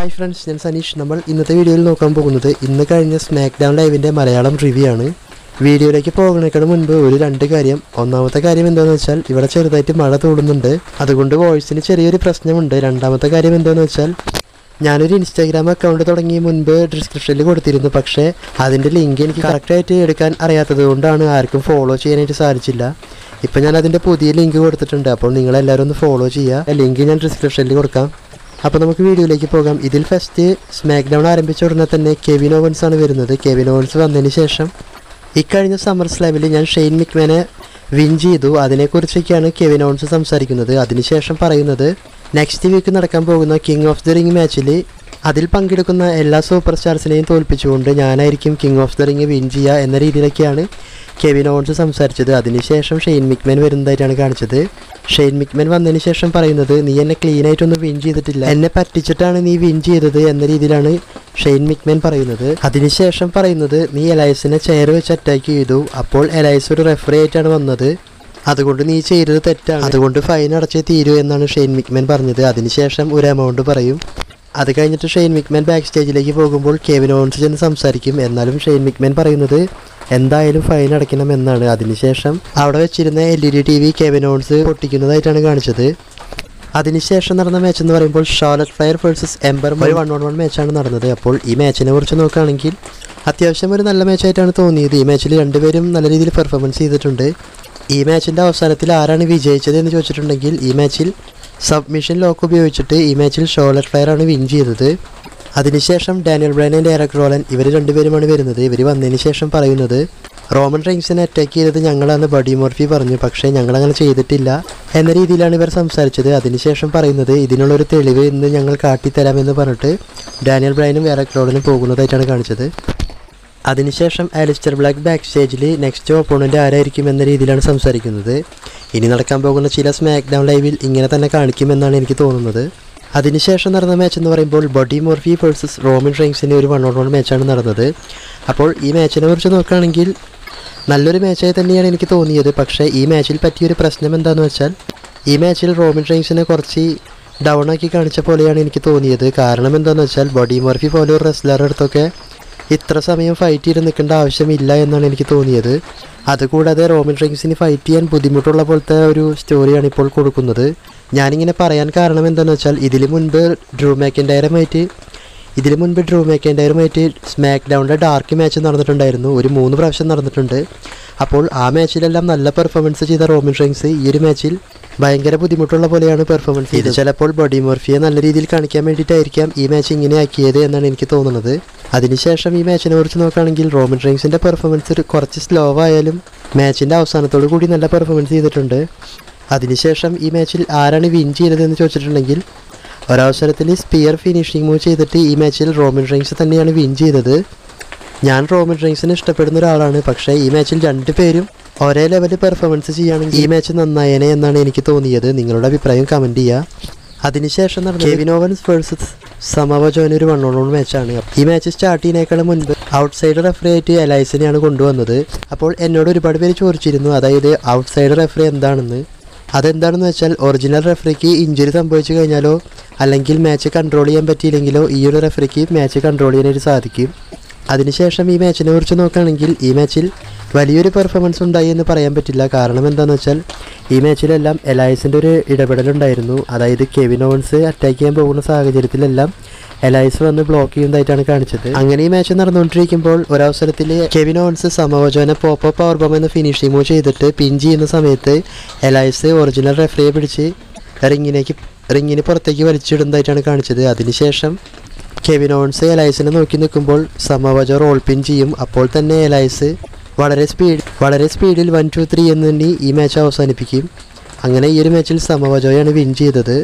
hi friends ഞാൻ സനീഷ് നമ്മൾ ഇന്നത്തെ വീഡിയോയിൽ നോക്കാൻ പോകുന്നത് ഇന്ന് കഴിഞ്ഞ സ്മാക്ക് ഡൗൺ ലൈവിൻ്റെ മലയാളം റിവ്യൂ ആണ് വീഡിയോയിലേക്ക് പോകുന്നതിനേക്കാൾ മുൻപ് ഒരു രണ്ട് കാര്യം ഒന്നാമത്തെ കാര്യം എന്താണെന്ന് വെച്ചാൽ ഇവിടെ ചെറുതായിട്ട് മഴ തൂടുന്നുണ്ട് അതുകൊണ്ട് വോയിസിന് ചെറിയൊരു പ്രശ്നമുണ്ട് രണ്ടാമത്തെ കാര്യം എന്താണെന്ന് വെച്ചാൽ ഞാനൊരു ഇൻസ്റ്റാഗ്രാം അക്കൗണ്ട് തുടങ്ങിയ മുൻപ് ഡിസ്ക്രിപ്ഷനിൽ കൊടുത്തിരുന്നു പക്ഷേ അതിൻ്റെ ലിങ്ക് എനിക്ക് കറക്റ്റായിട്ട് എടുക്കാൻ അറിയാത്തത് കൊണ്ടാണ് ആർക്കും ഫോളോ ചെയ്യാനായിട്ട് സാധിച്ചില്ല ഇപ്പം ഞാൻ അതിൻ്റെ പുതിയ ലിങ്ക് കൊടുത്തിട്ടുണ്ട് അപ്പോൾ നിങ്ങളെല്ലാവരും ഒന്ന് ഫോളോ ചെയ്യുക ലിങ്ക് ഞാൻ ഡിസ്ക്രിപ്ഷനിൽ കൊടുക്കാം അപ്പോൾ നമുക്ക് വീഡിയോയിലേക്ക് പോകാം ഇതിൽ ഫസ്റ്റ് സ്മാക്ക് ഡൗൺ ആരംഭിച്ച ഉടനെ തന്നെ കെവിൻ ഓവൻസ് ആണ് വരുന്നത് കെവിൻ ഓവൻസ് വന്നതിന് ശേഷം ഇക്കഴിഞ്ഞ സമ്മർ സ്ലാമിൽ ഞാൻ ഷെയ്ൻ മിക്മാനെ വിൻ ചെയ്തു അതിനെക്കുറിച്ചൊക്കെയാണ് കെവിൻ ഓവൻസ് സംസാരിക്കുന്നത് അതിനുശേഷം പറയുന്നത് നെക്സ്റ്റ് വീക്ക് നടക്കാൻ പോകുന്ന കിങ് ഓഫ് ദി റിംഗ് മാച്ചിൽ അതിൽ പങ്കെടുക്കുന്ന എല്ലാ സൂപ്പർ സ്റ്റാർസിനെയും തോൽപ്പിച്ചുകൊണ്ട് ഞാനായിരിക്കും king of the ring win ചെയ്യുക എന്ന രീതിയിലൊക്കെയാണ് കെവിൻ ഓവൻസ് സംസാരിച്ചത് അതിനുശേഷം ഷെയ്ൻ മിക്മാൻ വരുന്നതായിട്ടാണ് കാണിച്ചത് ഷെയ്ൻ മിക്മാൻ വന്നതിന് ശേഷം പറയുന്നത് നീ എന്നെ ക്ലീൻ ആയിട്ടൊന്നും വിൻ ചെയ്തിട്ടില്ല എന്നെ പറ്റിച്ചിട്ടാണ് നീ വിൻ ചെയ്തത് എന്ന രീതിയിലാണ് ഷെയ്ൻ മിക്മാൻ പറയുന്നത് അതിനുശേഷം പറയുന്നത് നീ എലൈസിനെ ചെയർ വെച്ച് അറ്റാക്ക് ചെയ്തു അപ്പോൾ എലൈസ് ഒരു റെഫറി ആയിട്ടാണ് വന്നത് അതുകൊണ്ട് നീ ചെയ്തത് തെറ്റാണ് അതുകൊണ്ട് ഫൈൻ അടച്ചേ തീരൂ എന്നാണ് ഷെയ്ൻ മിക്മാൻ പറഞ്ഞത് അതിനുശേഷം ഒരു എമൗണ്ട് പറയും അത് കഴിഞ്ഞിട്ട് ഷെയ്ൻ മിക്മാൻ ബാക്ക് സ്റ്റേജിലേക്ക് പോകുമ്പോൾ കെവിൻ ഓൺസ് ചെന്ന് സംസാരിക്കും എന്നാലും ഷെയ്ൻ മിക്മാൻ പറയുന്നത് എന്തായാലും ഫൈൻ അടയ്ക്കണം എന്നാണ് അതിനുശേഷം അവിടെ വെച്ചിരുന്ന L E D T V Kevin Owens പൊട്ടിക്കുന്നതായിട്ടാണ് കാണിച്ചത് അതിനുശേഷം നടന്ന മാച്ച് എന്ന് പറയുമ്പോൾ ഷാർലറ്റ് ഫ്ലയർ വേഴ്സസ് എംബർ ഒരു വൺ ഓൺ വൺ മാച്ചാണ് നടന്നത് അപ്പോൾ ഈ മാച്ചിനെ കുറിച്ച് നോക്കുകയാണെങ്കിൽ അത്യാവശ്യം ഒരു നല്ല മാച്ചായിട്ടാണ് തോന്നിയത് ഈ മാച്ചിൽ രണ്ടുപേരും നല്ല രീതിയിൽ പെർഫോമൻസ് ചെയ്തിട്ടുണ്ട് ഈ മാച്ചിൻ്റെ അവസാനത്തിൽ ആരാണ് വിജയിച്ചത് എന്ന് ചോദിച്ചിട്ടുണ്ടെങ്കിൽ ഈ മാച്ചിൽ സബ്മിഷൻ ലോക്ക് ഉപയോഗിച്ചിട്ട് ഈ മാച്ചിൽ ഷോർലറ്റ് ഫ്ലയർ ആണ് വിൻ ചെയ്തത് അതിനുശേഷം Daniel Bryan and Erick Rowan ഇവർ രണ്ടുപേരുമാണ് വരുന്നത് ഇവർ വന്നതിന് ശേഷം പറയുന്നത് റോമൻ റെയിൻസിനെ അറ്റാക്ക് ചെയ്തത് ഞങ്ങളാണ് ബഡി മോർഫി പറഞ്ഞു പക്ഷേ ഞങ്ങളങ്ങനെ ചെയ്തിട്ടില്ല എന്ന രീതിയിലാണ് ഇവർ സംസാരിച്ചത് അതിനുശേഷം പറയുന്നത് ഇതിനുള്ളൊരു തെളിവ് ഇന്ന് ഞങ്ങൾ കാട്ടിത്തരാമെന്ന് പറഞ്ഞിട്ട് ഡാനിയൽ ബ്രൈനും എറക് റോളനും പോകുന്നതായിട്ടാണ് കാണിച്ചത് അതിനുശേഷം ആലിസ്റ്റർ ബ്ലാക്ക് ബാക്ക് സ്റ്റേജിൽ നെക്സ്റ്റ് ഓപ്പോണൻ്റ് ആരായിരിക്കും എന്ന രീതിയിലാണ് സംസാരിക്കുന്നത് ഇനി നടക്കാൻ പോകുന്ന ചില സ്മാക്ക് ഡൗൺ ലൈവിൽ ഇങ്ങനെ തന്നെ കാണിക്കുമെന്നാണ് എനിക്ക് തോന്നുന്നത് അതിനുശേഷം നടന്ന മാച്ച് എന്ന് പറയുമ്പോൾ ബോഡി മോർഫി വേഴ്സസ് റോമിൻ റെയിൻസിൻ്റെ ഒരു വൺ ഓൺ വൺ മാച്ചാണ് നടന്നത് അപ്പോൾ ഈ മാച്ചിനെ കുറിച്ച് നോക്കുകയാണെങ്കിൽ നല്ലൊരു മാച്ചായി തന്നെയാണ് എനിക്ക് തോന്നിയത് പക്ഷേ ഈ മാച്ചിൽ പറ്റിയൊരു പ്രശ്നം എന്താണെന്ന് വെച്ചാൽ ഈ മാച്ചിൽ റോമിൻ റെയിൻസിനെ കുറച്ച് ഡൗൺ ആക്കി കാണിച്ച പോലെയാണ് എനിക്ക് തോന്നിയത് കാരണം എന്താണെന്ന് വെച്ചാൽ ബോഡി മോർഫി പോലെ ഒരു റെസ്ലറുടെ അടുത്തൊക്കെ ഇത്ര സമയം ഫൈറ്റ് ചെയ്ത് നിൽക്കേണ്ട ആവശ്യമില്ല എന്നാണ് എനിക്ക് തോന്നിയത് അതുകൂടാതെ റോമിൻ റെയിൻസിന് ഫൈറ്റ് ചെയ്യാൻ ബുദ്ധിമുട്ടുള്ള പോലത്തെ ഒരു സ്റ്റോറിയാണ് ഇപ്പോൾ കൊടുക്കുന്നത് ഞാനിങ്ങനെ പറയാൻ കാരണം എന്താണെന്ന് വെച്ചാൽ ഇതിന് മുൻപ് ഡ്രൂ മാക്കിൻ്റെയറുമായിട്ട് ഇതിന് മുൻപ് ഡ്രൂ മാക്കിൻ്റെയറുമായിട്ട് സ്മാക്ക് ഡൗണിൻ്റെ ഡാർക്ക് മാച്ച് നടന്നിട്ടുണ്ടായിരുന്നു ഒരു മൂന്ന് പ്രാവശ്യം നടന്നിട്ടുണ്ട് അപ്പോൾ ആ മാച്ചിലെല്ലാം നല്ല പെർഫോമൻസ് ചെയ്ത റോമിൻ റെയിൻസ് ഈ ഒരു മാച്ചിൽ ഭയങ്കര ബുദ്ധിമുട്ടുള്ള പോലെയാണ് പെർഫോമൻസ് ഇത് ചിലപ്പോൾ ബോഡി മോർഫിയെ നല്ല രീതിയിൽ കാണിക്കാൻ വേണ്ടിയിട്ടായിരിക്കാം ഈ മാച്ച് ഇങ്ങനെ ആക്കിയത് എന്നാണ് എനിക്ക് തോന്നുന്നത് അതിനുശേഷം ഈ മാച്ചിനെ കുറിച്ച് നോക്കുകയാണെങ്കിൽ റോമൻ റെയിൻസിൻ്റെ പെർഫോമൻസ് കുറച്ച് സ്ലോ ആയാലും മാച്ചിൻ്റെ അവസാനത്തോടു കൂടി നല്ല പെർഫോമൻസ് ചെയ്തിട്ടുണ്ട് അതിനുശേഷം ഈ മാച്ചിൽ ആരാണ് വിൻ ചെയ്തതെന്ന് ചോദിച്ചിട്ടുണ്ടെങ്കിൽ ഒരവസരത്തിൽ സ്പിയർ ഫിനിഷിംഗ് മൂവ് ചെയ്തിട്ട് ഈ മാച്ചിൽ റോമൻ റെയിൻസ് തന്നെയാണ് വിൻ ചെയ്തത് ഞാൻ റോമൻ റെയിൻസിനെ ഇഷ്ടപ്പെടുന്ന ഒരാളാണ് പക്ഷേ ഈ മാച്ചിൽ രണ്ടുപേരും ഒരേ ലെവലിൽ പെർഫോമൻസ് ചെയ്യുകയാണെങ്കിൽ ഈ മാച്ച് നന്നായേനെ എന്നാണ് എനിക്ക് തോന്നിയത് നിങ്ങളുടെ അഭിപ്രായം കമൻറ്റ് ചെയ്യുക അതിനുശേഷം നടന്ന കെവിൻ ഓവൻസ് വേഴ്സസ് സമവ ജോയിൻ ഒരു വൺ ഓൺ വൺ മാച്ചാണ് ഈ മാച്ച് സ്റ്റാർട്ട് ചെയ്യുന്നതിനേക്കാളും മുൻപ് ഔട്ട് സൈഡ് റെഫറി ആയിട്ട് എലൈസിനെയാണ് കൊണ്ടുവന്നത് അപ്പോൾ എന്നോട് ഒരുപാട് പേര് ചോദിച്ചിരുന്നു അതായത് ഔട്ട് സൈഡ് റെഫറി എന്താണെന്ന് അതെന്താണെന്ന് വെച്ചാൽ ഒറിജിനൽ റെഫറിക്ക് ഇഞ്ചുറി സംഭവിച്ചു കഴിഞ്ഞാലോ അല്ലെങ്കിൽ മാച്ച് കൺട്രോൾ ചെയ്യാൻ പറ്റിയില്ലെങ്കിലോ ഈ ഒരു റെഫറിക്ക് മാച്ച് കൺട്രോൾ ചെയ്യാനായിട്ട് സാധിക്കും അതിനുശേഷം ഈ മാച്ചിനെ കുറിച്ച് നോക്കുകയാണെങ്കിൽ ഈ മാച്ചിൽ വലിയൊരു പെർഫോമൻസ് ഉണ്ടായി എന്ന് പറയാൻ പറ്റില്ല കാരണം എന്താണെന്ന് വെച്ചാൽ ഈ മാച്ചിലെല്ലാം എലൈസിൻ്റെ ഒരു ഇടപെടലുണ്ടായിരുന്നു അതായത് കെവിൻ ഓവൻസ് അറ്റാക്ക് ചെയ്യാൻ പോകുന്ന സാഹചര്യത്തിലെല്ലാം എലൈസ് വന്ന് ബ്ലോക്ക് ചെയ്യുന്നതായിട്ടാണ് കാണിച്ചത് അങ്ങനെ ഈ മാച്ച് നടന്നുകൊണ്ടിരിക്കുമ്പോൾ ഒരവസരത്തിൽ കെവിൻ ഓവൻസ് സമവചോനെ പോപ്പ് പവർ ബോം എന്ന ഫിനിഷിംഗ് മൂവ് ചെയ്തിട്ട് പിൻ ചെയ്യുന്ന സമയത്ത് എലൈസ് ഒറിജിനൽ റെഫറിയെ പിടിച്ച് റിങ്ങിനേക്ക് റിങ്ങിന് പുറത്തേക്ക് വലിച്ചിടുന്നതായിട്ടാണ് കാണിച്ചത് അതിനുശേഷം കെവിൻ ഓൺസ് എലൈസിനെ നോക്കി നിൽക്കുമ്പോൾ സമവജ റോൾ പിൻ ചെയ്യും അപ്പോൾ തന്നെ എലൈസ് വളരെ സ്പീഡ് വളരെ സ്പീഡിൽ വൺ ടു ത്രീ എന്നുണ്ണി ഈ മാച്ച് അവസാനിപ്പിക്കും അങ്ങനെ ഈ ഒരു മാച്ചിൽ സമവജോയാണ് വിൻ ചെയ്തത്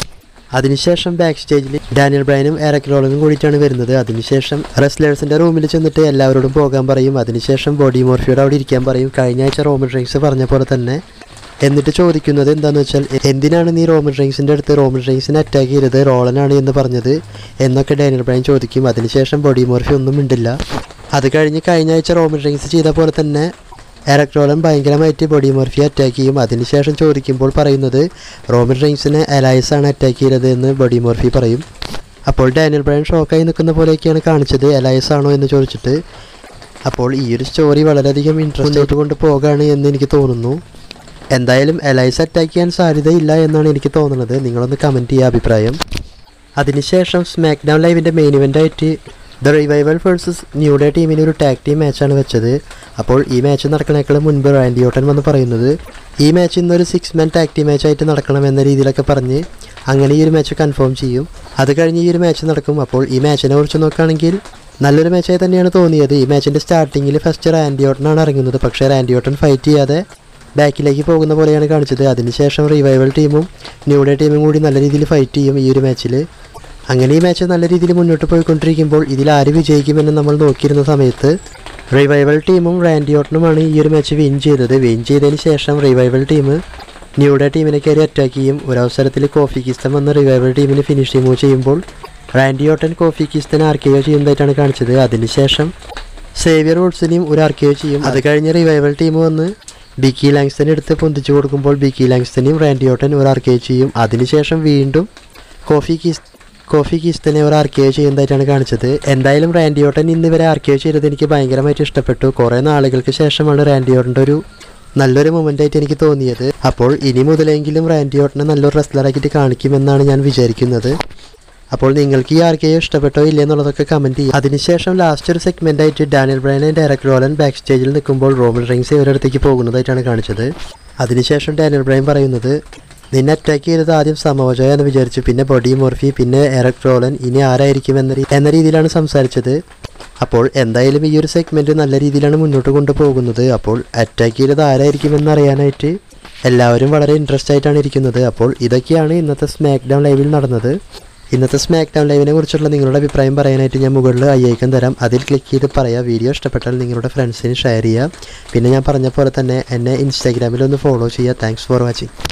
അതിനുശേഷം ബാക്ക് സ്റ്റേജിൽ ഡാനിയൽ ബ്രൈനും എറക് റോളനും കൂടിയിട്ടാണ് വരുന്നത് അതിനുശേഷം റെസ്ലേഴ്സിൻ്റെ റൂമിൽ ചെന്നിട്ട് എല്ലാവരോടും പോകാൻ പറയും അതിനുശേഷം ബോഡി മോർഫിയോട് അവിടെ ഇരിക്കാൻ പറയും കഴിഞ്ഞ ആഴ്ച റോമൻ റെയിൻസ് പറഞ്ഞ പോലെ തന്നെ എന്നിട്ട് ചോദിക്കുന്നത് എന്താണെന്ന് വെച്ചാൽ എന്തിനാണ് നീ റോമൻ റെയിൻസിൻ്റെ അടുത്ത് റോമൻ റെയിൻസിനെ അറ്റാക്ക് ചെയ്തത് റോളനാണ് എന്ന് പറഞ്ഞത് എന്നൊക്കെ ഡാനിയൽ ബ്രൈൻ ചോദിക്കും അതിനുശേഷം ബോഡി മോർഫി ഒന്നും മിണ്ടില്ല അത് കഴിഞ്ഞ് കഴിഞ്ഞ ആഴ്ച റോമൻ റെയിൻസ് ചെയ്ത പോലെ തന്നെ എറക് റോളൻ ഭയങ്കരമായിട്ട് ബോഡി മോർഫി അറ്റാക്ക് ചെയ്യും അതിനുശേഷം ചോദിക്കുമ്പോൾ പറയുന്നത് റോമൻ റെയിൻസിനെ അലയസ് ആണ് അറ്റാക്ക് ചെയ്തത് എന്ന് ബോഡി മോർഫി പറയും അപ്പോൾ ഡാനിയൽ ബ്രയൻ ഷോക്കായി നിൽക്കുന്ന പോലെയൊക്കെയാണ് കാണിച്ചത് എലൈസ് ആണോ എന്ന് ചോദിച്ചിട്ട് അപ്പോൾ ഈ ഒരു സ്റ്റോറി വളരെയധികം ഇൻട്രസ്റ്റ് കൊണ്ട് പോകാണ് എന്ന് എനിക്ക് തോന്നുന്നു എന്തായാലും എലൈസ് അറ്റാക്ക് ചെയ്യാൻ സാധ്യതയില്ല എന്നാണ് എനിക്ക് തോന്നുന്നത് നിങ്ങളൊന്ന് കമൻറ്റ് ചെയ്യുക അഭിപ്രായം അതിനുശേഷം സ്മാക്ക് ഡൗൺ ലൈവിൻ്റെ മെയിൻ ഇവൻ്റായിട്ട് the revival versus new day ടീമിന് ഒരു ടാഗ് ടീം മാച്ചാണ് വെച്ചത് അപ്പോൾ ഈ മാച്ച് നടക്കണേക്കാൾ മുൻപ് റാൻഡി ഓട്ടൻ വന്ന് പറയുന്നത് ഈ മാച്ച് ഇന്നൊരു സിക്സ് മാൻ ടാഗ് ടീം മാച്ചായിട്ട് നടക്കണം എന്ന രീതിയിലൊക്കെ പറഞ്ഞ് അങ്ങനെ ഈ ഒരു മാച്ച് കൺഫേം ചെയ്യും അത് കഴിഞ്ഞ് ഈ ഒരു മാച്ച് നടക്കും അപ്പോൾ ഈ മാച്ചിനെ കുറിച്ച് നോക്കുകയാണെങ്കിൽ നല്ലൊരു മാച്ചായി തന്നെയാണ് തോന്നിയത് ഈ മാച്ചിൻ്റെ സ്റ്റാർട്ടിങ്ങിൽ ഫസ്റ്റ് റാൻഡി ഓട്ടനാണ് ഇറങ്ങുന്നത് പക്ഷേ റാൻഡി ഓട്ടൻ ഫൈറ്റ് ചെയ്യാതെ ബാക്കിലേക്ക് പോകുന്ന പോലെയാണ് കാണിച്ചത് അതിനുശേഷം റിവൈവൽ ടീമും ന്യൂ ഡേ ടീമും കൂടി നല്ല രീതിയിൽ ഫൈറ്റ് ചെയ്യും ഈ ഒരു മാച്ചിൽ അങ്ങനെ ഈ മാച്ച് നല്ല രീതിയിൽ മുന്നോട്ട് പോയിക്കൊണ്ടിരിക്കുമ്പോൾ ഇതിൽ ആര് വിജയിക്കുമെന്ന് നമ്മൾ നോക്കിയിരുന്ന സമയത്ത് റിവൈവൽ ടീമും റാൻഡി ഓട്ടനുമാണ് ഈ ഒരു മാച്ച് വിൻ ചെയ്തത് വിൻ ചെയ്തതിന് ശേഷം റിവൈവൽ ടീം ന്യൂ ഡേ ടീമിനെ കയറി അറ്റാക്ക് ചെയ്യും ഒരവസരത്തിൽ കോഫി കിസ്തൻ വന്ന് റിവൈവൽ ടീമിന് ഫിനിഷ് മൂവ് ചെയ്യുമ്പോൾ റാൻഡി ഓട്ടൻ കോഫി കിസ്തനെ ആർക്കിയോ ചെയ്യുന്നതായിട്ടാണ് കാണിച്ചത് അതിനുശേഷം സേവിയർ വോൾസിനെയും ഒരു ആർക്കിയോ ചെയ്യും അത് കഴിഞ്ഞ് റിവൈവൽ ടീം വന്ന് ബിക്കി ലാങ്സ്റ്റനെ എടുത്ത് പൊന്തിച്ചു കൊടുക്കുമ്പോൾ ബിക്കി ലാങ്സ്റ്റനെയും റാൻഡി ഓട്ടൻ ഒരു ആർക്കിയോ ചെയ്യും അതിനുശേഷം വീണ്ടും കോഫി കിസ് കോഫി കിസ്തനെ ഒരു ആർക്കിയോ ചെയ്യുന്നതായിട്ടാണ് കാണിച്ചത് എന്തായാലും റാൻഡി ഓട്ടൻ ഇന്ന് ഇവരെ ആർക്കിയോ ചെയ്തത് എനിക്ക് ഭയങ്കരമായിട്ട് ഇഷ്ടപ്പെട്ടു കുറേ നാളുകൾക്ക് ശേഷമാണ് റാൻഡി ഓട്ടൻ്റെ ഒരു നല്ലൊരു മൊമെൻ്റ് ആയിട്ട് എനിക്ക് തോന്നിയത് അപ്പോൾ ഇനി മുതലെങ്കിലും റാൻഡി ഓട്ടനെ നല്ലൊരു റെസ്ലറാക്കിയിട്ട് കാണിക്കുമെന്നാണ് ഞാൻ വിചാരിക്കുന്നത് അപ്പോൾ നിങ്ങൾക്ക് ഈ ആർക്കെയോ ഇഷ്ടപ്പെട്ടോ ഇല്ലേ എന്നുള്ളതൊക്കെ കമൻറ്റ് ചെയ്യും അതിനുശേഷം ലാസ്റ്റ് ഒരു സെഗ്മെൻ്റ് ആയിട്ട് ഡാനിയൽ ബ്രയനും ഡയറക്ടർ റോലൻ ബാക്ക് സ്റ്റേജിൽ നിൽക്കുമ്പോൾ റോമൻ റിങ്സ് ഇവരുടെ അടുത്തേക്ക് പോകുന്നതായിട്ടാണ് കാണിച്ചത് അതിനുശേഷം ഡാനിയൽ ബ്രയൻ പറയുന്നത് നിന്നെ അറ്റാക്ക് ചെയ്തത് ആദ്യം സമോജയ എന്ന് വിചാരിച്ചു പിന്നെ ബോഡി മോർഫി പിന്നെ എറക് റോലൻ ഇനി ആരായിരിക്കും എന്ന രീ- എന്ന രീതിയിലാണ് സംസാരിച്ചത് അപ്പോൾ എന്തായാലും ഈ ഒരു സെഗ്മെൻറ്റ് നല്ല രീതിയിലാണ് മുന്നോട്ട് കൊണ്ടുപോകുന്നത് അപ്പോൾ അറ്റാക്ക് ചെയ്തത് ആരായിരിക്കും എന്നറിയാനായിട്ട് എല്ലാവരും വളരെ ഇൻട്രസ്റ്റ് ആയിട്ടാണ് ഇരിക്കുന്നത് അപ്പോൾ ഇതൊക്കെയാണ് ഇന്നത്തെ സ്മാക്ക് ഡൗൺ ലൈവിൽ നടന്നത് ഇന്നത്തെ സ്മാക്ക് ഡൗൺ ലൈവിനെ കുറിച്ചുള്ള നിങ്ങളുടെ അഭിപ്രായം പറയാനായിട്ട് ഞാൻ മുകളിൽ ഐ ഐക്കൺ തരാം അതിൽ ക്ലിക്ക് ചെയ്ത് പറയാം വീഡിയോ ഇഷ്ടപ്പെട്ടാൽ നിങ്ങളുടെ ഫ്രണ്ട്സിന് ഷെയർ ചെയ്യുക പിന്നെ ഞാൻ പറഞ്ഞ പോലെ തന്നെ എന്നെ ഇൻസ്റ്റാഗ്രാമിൽ ഒന്ന് ഫോളോ ചെയ്യുക താങ്ക്സ് ഫോർ വാച്ചിങ്